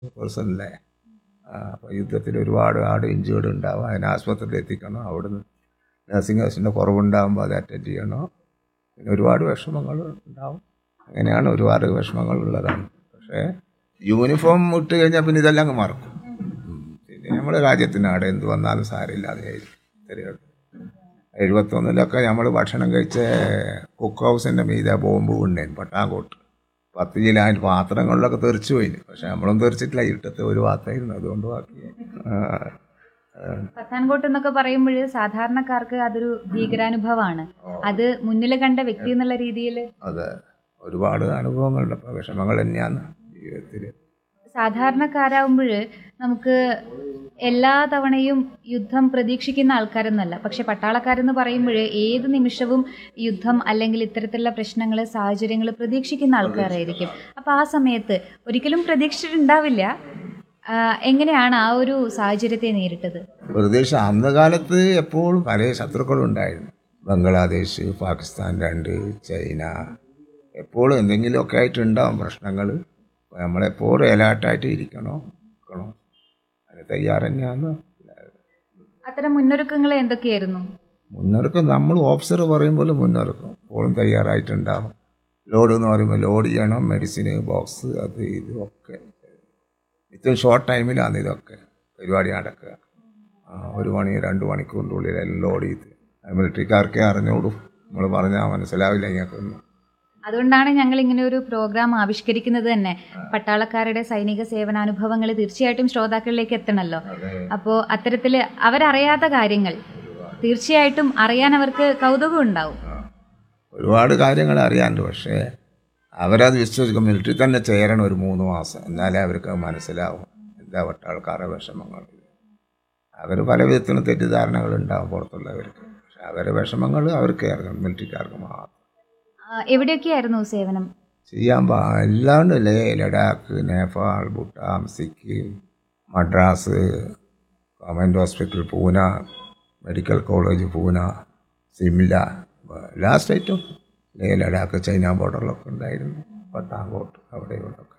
പേഴ്സണല്ലേ അപ്പോൾ യുദ്ധത്തിൽ ഒരുപാട് ആട് ഇഞ്ചേർഡ് ഉണ്ടാവും അതിനെ ആശുപത്രിയിൽ എത്തിക്കണം അവിടുന്ന് നഴ്സിംഗ് ഹൗസിൻ്റെ കുറവുണ്ടാകുമ്പോൾ അത് അറ്റൻഡ് ചെയ്യണം പിന്നെ ഒരുപാട് വിഷമങ്ങൾ ഉണ്ടാവും അങ്ങനെയാണ് ഒരുപാട് വിഷമങ്ങൾ ഉള്ളതാണ് പക്ഷേ യൂണിഫോം ഇട്ട് കഴിഞ്ഞാൽ പിന്നെ ഇതെല്ലാം അങ്ങ് മറക്കും ഉം. പിന്നെ നമ്മുടെ രാജ്യത്തിനാട് എന്ത് വന്നാലും സാരമില്ല അത് ഇത്രയേ എഴുപത്തൊന്നിലൊക്കെ നമ്മൾ ഭക്ഷണം കഴിച്ച കുക്ക് ഹൗസിൻ്റെ മീതെ ബോംബ് കൊണ്ടേന് പട്ടാങ്കോട്ട് പത്ത് കിലോ അതിൻ്റെ പാത്രങ്ങളിലൊക്കെ തെറിച്ചു പോയിന് പക്ഷെ നമ്മളൊന്നും തെറിച്ചിട്ടില്ല ഇരുട്ടത്തെ ഒരു പാത്രമായിരുന്നു അതുകൊണ്ട് ബാക്കി ആ, പത്താൻകോട്ട് എന്നൊക്കെ പറയുമ്പോൾ സാധാരണക്കാർക്ക് അതൊരു ഭീകരാനുഭവമാണ് അത് മുന്നിൽ കണ്ട വ്യക്തി എന്നുള്ള രീതിയിൽ അതെ ഒരുപാട് അനുഭവങ്ങളുണ്ട് അപ്പോൾ വിഷമങ്ങൾ തന്നെയാണ് ജീവിതത്തിൽ സാധാരണക്കാരാകുമ്പോൾ നമുക്ക് എല്ലാ തവണയും യുദ്ധം പ്രതീക്ഷിക്കുന്ന ആൾക്കാരൊന്നല്ല പക്ഷെ പട്ടാളക്കാരെന്ന് പറയുമ്പോൾ ഏത് നിമിഷവും യുദ്ധം അല്ലെങ്കിൽ ഇത്തരത്തിലുള്ള പ്രശ്നങ്ങൾ സാഹചര്യങ്ങൾ പ്രതീക്ഷിക്കുന്ന ആൾക്കാരായിരിക്കും അപ്പോൾ ആ സമയത്ത് ഒരിക്കലും പ്രതീക്ഷിച്ചിട്ടുണ്ടാവില്ല ആ, എങ്ങനെയാണ് ആ ഒരു സാഹചര്യത്തെ നേരിട്ടത് പ്രദേശം അന്ന് കാലത്ത് എപ്പോഴും പല ശത്രുക്കളും ഉണ്ടായിരുന്നു ബംഗ്ലാദേശ് പാകിസ്ഥാൻ രണ്ട് ചൈന എപ്പോഴും എന്തെങ്കിലുമൊക്കെ ആയിട്ടുണ്ടാവും പ്രശ്നങ്ങൾ നമ്മളെപ്പോഴും അലേർട്ടായിട്ട് ഇരിക്കണോ നിൽക്കണോ അതിന് തയ്യാറ് തന്നെയാണ് അത്തരം മുന്നൊരുക്കങ്ങൾ എന്തൊക്കെയായിരുന്നു മുന്നൊരുക്കം നമ്മൾ ഓഫീസർ പറയും പോലെ മുന്നൊരുക്കം എപ്പോഴും തയ്യാറായിട്ടുണ്ടാവും ലോഡ് എന്ന് പറയുമ്പോൾ ലോഡ് ചെയ്യണം മെഡിസിന് ബോക്സ് അത് ഇത് ഒക്കെ ഇത്രയും ഷോർട്ട് ടൈമിലാണ് ഇതൊക്കെ പരിപാടി നടക്കുക ആ, ഒരു മണി രണ്ട് മണിക്കൂറിൻ്റെ ഉള്ളിൽ എല്ലാം ലോഡ് ചെയ്ത് മിലിറ്ററിക്കാർക്കേ അറിഞ്ഞോളൂ നമ്മൾ പറഞ്ഞാൽ മനസ്സിലാവില്ല ഇങ്ങനെയൊന്നും അതുകൊണ്ടാണ് ഞങ്ങൾ ഇങ്ങനെ ഒരു പ്രോഗ്രാം ആവിഷ്കരിക്കുന്നത് തന്നെ പട്ടാളക്കാരുടെ സൈനിക സേവനാനുഭവങ്ങൾ തീർച്ചയായിട്ടും ശ്രോതാക്കളിലേക്ക് എത്തണമല്ലോ അപ്പോൾ അത്തരത്തിൽ അവരറിയാത്ത കാര്യങ്ങൾ തീർച്ചയായിട്ടും അറിയാൻ അവർക്ക് കൗതുകം ഉണ്ടാവും ഒരുപാട് കാര്യങ്ങൾ അറിയാനുണ്ട് പക്ഷേ അവരത് വിശ്വസിക്കും മിലിറ്ററി തന്നെ ചേരണം ഒരു മൂന്ന് മാസം എന്നാലേ അവർക്ക് അത് മനസ്സിലാവും എന്താ പട്ടാൾക്കാരുടെ വിഷമങ്ങൾ അവർ പല വിധത്തിലും തെറ്റിദ്ധാരണകൾ ഉണ്ടാവും പുറത്തുള്ളവർക്ക് പക്ഷെ അവരുടെ വിഷമങ്ങൾ അവർക്ക് അറിയാം മിലിറ്ററിക്കാർക്ക് മാത്രം ആ, എവിടെയൊക്കെയായിരുന്നു സേവനം ചെയ്യാൻ പാ എല്ലാം Leh Ladakh Nepal Bhutan Sikkim Madras government hospital Poona medical college Poona Simla എല്ലാ സ്റ്റേറ്റും ലേ ലഡാക്ക് ചൈന ബോർഡറിലൊക്കെ ഉണ്ടായിരുന്നു പത്താങ്കോട്ട് അവിടെ ഇവിടെയൊക്കെ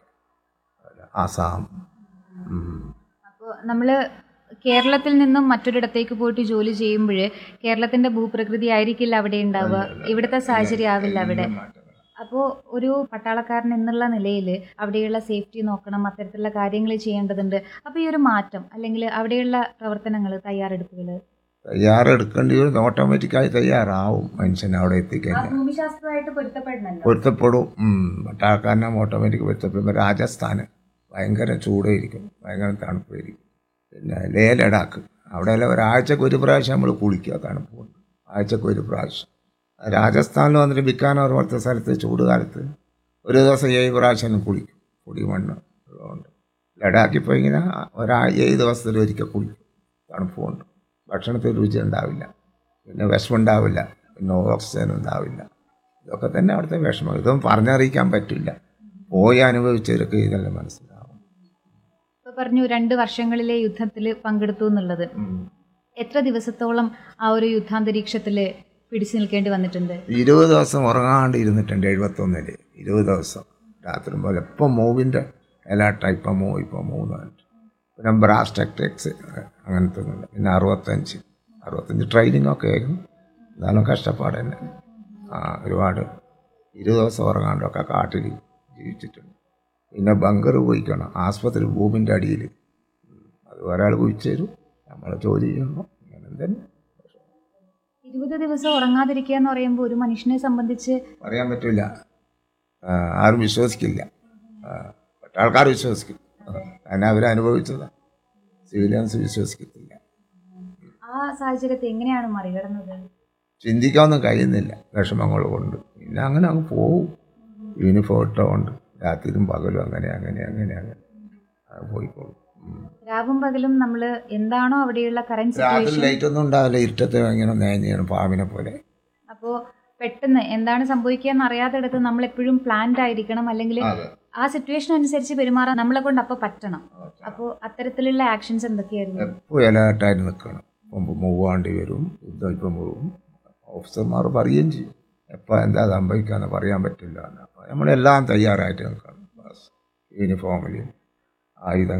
ആസാം ഉം. അപ്പോൾ നമ്മൾ കേരളത്തിൽ നിന്നും മറ്റൊരിടത്തേക്ക് പോയിട്ട് ജോലി ചെയ്യുമ്പോൾ കേരളത്തിന്റെ ഭൂപ്രകൃതി ആയിരിക്കില്ല അവിടെ ഉണ്ടാവുക ഇവിടുത്തെ സാഹചര്യം ആവില്ല അവിടെ അപ്പോൾ ഒരു പട്ടാളക്കാരൻ എന്നുള്ള നിലയിൽ അവിടെയുള്ള സേഫ്റ്റി നോക്കണം അത്തരത്തിലുള്ള കാര്യങ്ങൾ ചെയ്യേണ്ടതുണ്ട് അപ്പോൾ ഈ ഒരു മാറ്റം അല്ലെങ്കിൽ അവിടെയുള്ള പ്രവർത്തനങ്ങൾ തയ്യാറെടുപ്പുകൾ തയ്യാറെടുക്കേണ്ടി വരും ഓട്ടോമാറ്റിക്കായി തയ്യാറാവും മനുഷ്യൻ അവിടെ എത്തിക്കഴിഞ്ഞാൽ ഭൂമിശാസ്ത്രമായിട്ട് പൊരുത്തപ്പെടണല്ലോ പൊരുത്തപ്പെടും ഉം. പട്ടാളക്കാരനെ ഓട്ടോമാറ്റിക് പൊരുത്തപ്പെടും രാജസ്ഥാന് ഭയങ്കര ചൂടായിരിക്കും ഭയങ്കര തണുപ്പായിരിക്കും പിന്നെ ലേ ലഡാക്ക് അവിടെയെല്ലാം ഒരാഴ്ചക്ക് ഒരു പ്രാവശ്യം നമ്മൾ കുളിക്കുക തണുപ്പ് കൊണ്ട് ആഴ്ചക്ക് ഒരു പ്രാവശ്യം രാജസ്ഥാനിൽ വന്നിട്ട് ബിക്കാനോർ പോലത്തെ സ്ഥലത്ത് ചൂട് കാലത്ത് ഒരു ദിവസം ഏഴ് പ്രാവശ്യം കുളിക്കും പൊടി മണ്ണ് ഉള്ളതുകൊണ്ട് ലഡാക്കിൽ പോയി ഇങ്ങനെ ഒരാ ഏഴ് ദിവസത്തിൽ ഒരിക്കൽ കുളിക്കും തണുപ്പ് കൊണ്ട് ഭക്ഷണത്തിൽ രുചി ഉണ്ടാവില്ല പിന്നെ വിഷമുണ്ടാവില്ല പിന്നെ ഓക്സിജൻ ഉണ്ടാവില്ല ഇതൊക്കെ തന്നെ അവിടുത്തെ വിഷമം ഇതൊന്നും പറഞ്ഞറിയിക്കാൻ പറ്റില്ല പോയി അനുഭവിച്ചവർക്ക് ഇതെല്ലാം മനസ്സിലാവും ഇപ്പോൾ പറഞ്ഞു രണ്ട് വർഷങ്ങളിലെ യുദ്ധത്തിൽ പങ്കെടുത്തു എന്നുള്ളത് എത്ര ദിവസത്തോളം ആ ഒരു യുദ്ധാന്തരീക്ഷത്തിൽ പിടിച്ചു നിൽക്കേണ്ടി വന്നിട്ടുണ്ട് ഇരുപത് ദിവസം ഉറങ്ങാണ്ട് ഇരുന്നിട്ടുണ്ട് എഴുപത്തൊന്നില് ഇരുപത് ദിവസം രാത്രി പോലെ ഇപ്പം മൂവിൻ്റെ എല്ലാ ടൈപ്പം മൂവ് ഇപ്പം മൂന്ന് പിന്നെ ബ്രാസ് ടെക്ടെക്സ് അങ്ങനത്തെ ഒന്നുമില്ല പിന്നെ അറുപത്തഞ്ച് അറുപത്തഞ്ച് ട്രെയിനിങ് ഒക്കെ ആയിരുന്നു എന്നാലും കഷ്ടപ്പാട് തന്നെ ആ ഒരുപാട് ഇരുപത് ദിവസം ഉറങ്ങാണ്ടൊക്കെ കാട്ടിൽ ജീവിച്ചിട്ടുണ്ട് പിന്നെ ബങ്കർ പോയിക്കണം ആസ്പത്രി ഭൂമിൻ്റെ അടിയിൽ അത് ഒരാൾ കുഴിച്ചു തരും നമ്മൾ ജോലി ചെയ്യണം അങ്ങനെ തന്നെ ഇരുപത് ദിവസം ഉറങ്ങാതിരിക്കുക എന്ന് പറയുമ്പോൾ ഒരു മനുഷ്യനെ സംബന്ധിച്ച് പറയാൻ പറ്റില്ല ആ, ആരും വിശ്വസിക്കില്ല ആ, പട്ടാൾക്കാർ വിശ്വസിക്കും ആ, കാരണം അവർ അനുഭവിച്ചതാണ് സിവിലിയൻസ് വിശ്വസിക്കത്തില്ല ആ സാഹചര്യത്തെ എങ്ങനെയാണ് മറികടന്നത് ചിന്തിക്കാനൊന്നും കഴിയുന്നില്ല വിഷമങ്ങൾ കൊണ്ട് പിന്നെ അങ്ങനെ അങ്ങ് പോവും യൂണിഫോം ഇട്ടുകൊണ്ട് രാത്രിയും പകലും അങ്ങനെ അങ്ങനെ അങ്ങനെ അങ്ങനെ അത് പോയിക്കോളും ഉം. രാവും പകലും നമ്മൾ എന്താണോ അവിടെയുള്ള കറന്റ് രാത്രി സിറ്റുവേഷൻ ലൈറ്റ് ഒന്നും ഉണ്ടാവില്ല ഇരുട്ടത്തെ ഇങ്ങനെ നേഞ്ഞാണ് പാമ്പിനെ പോലെ അപ്പോൾ പെട്ടെന്ന് എന്താണ് സംഭവിക്കുക എന്ന് അറിയാത്തിടത്ത് നമ്മൾ എപ്പോഴും പ്ലാൻഡ് ആയിരിക്കണം അല്ലെങ്കിൽ അതെ ആ സിറ്റുവേഷൻ അനുസരിച്ച് പെരുമാറാൻ നമ്മളെ കൊണ്ട് അപ്പോൾ പറ്റണം അപ്പോൾ അത്തരത്തിലുള്ള ആക്ഷൻസ് എന്തൊക്കെയായിരുന്നു എപ്പോൾ അലേർട്ടായിട്ട് നിൽക്കണം ഇപ്പം മൂവാണ്ടി വരും യുദ്ധം ഇപ്പം പോവും ഓഫീസർമാർ പറയുകയും ചെയ്യും എപ്പോൾ എന്താ സംഭവിക്കാന്ന് പറയാൻ പറ്റില്ല എന്ന് അപ്പോൾ നമ്മളെല്ലാം തയ്യാറായിട്ട് നിൽക്കണം ബസ് യൂണിഫോമിൽ ആയുധം